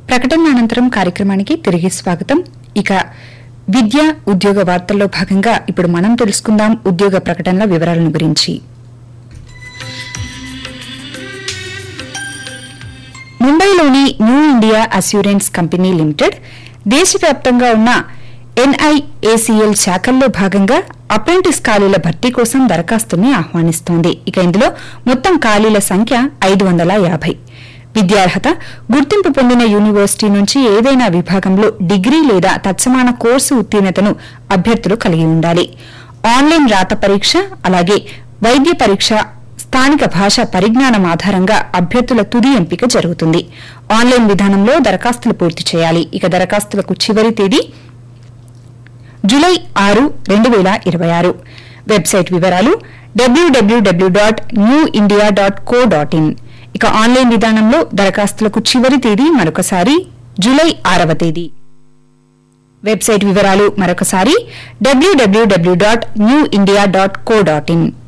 ప్రకటన అనంతరం కార్యక్రమానికి తిరిగి స్వాగతం ఇక విద్య ఉద్యోగ వార్తల్లో భాగంగా ఇప్పుడు మనం తెలుసుకుందాం ఉద్యోగ ప్రకటనల వివరాలను గురించి ముంబైలోని new India assurance company limited దేశవ్యాప్తంగా ఉన్న ఎన్ఐఏసీఎల్ శాఖల్లో భాగంగా అప్రెంటిస్ ఖాళీల భర్తీ కోసం దరఖాస్తుల్ని ఆహ్వానిస్తోంది ఇక ఇందులో మొత్తం ఖాళీల సంఖ్య ఐదు వందల యాభై విద్యార్హత గుర్తింపు పొందిన యూనివర్సిటీ నుంచి ఏదైనా విభాగంలో డిగ్రీ లేదా తత్సమాన కోర్సు ఉత్తీర్ణతను అభ్యర్థులు కలిగి ఉండాలి ఆన్లైన్ రాత పరీక్ష అలాగే వైద్య పరీక్ష స్థానిక భాష పరిజ్ఞానం ఆధారంగా అభ్యర్థుల తుది ఎంపిక జరుగుతుంది ఆన్లైన్ విధానంలో దరఖాస్తులు పూర్తి చేయాలి ఇక దరఖాస్తులకు చివరి తేదీ జులై ఆరు రెండు వేల ఇరవై ఆరు వెబ్సైట్ వివరాలు WWW dot new India dot co dot in ఇక ఆన్లైన్ విధానంలో దరఖాస్తులకు చివరి తేదీ మరొకసారి జులై ఆరవ తేదీ వెబ్సైట్ వివరాలు మరొకసారి WWW dot new India dot co dot in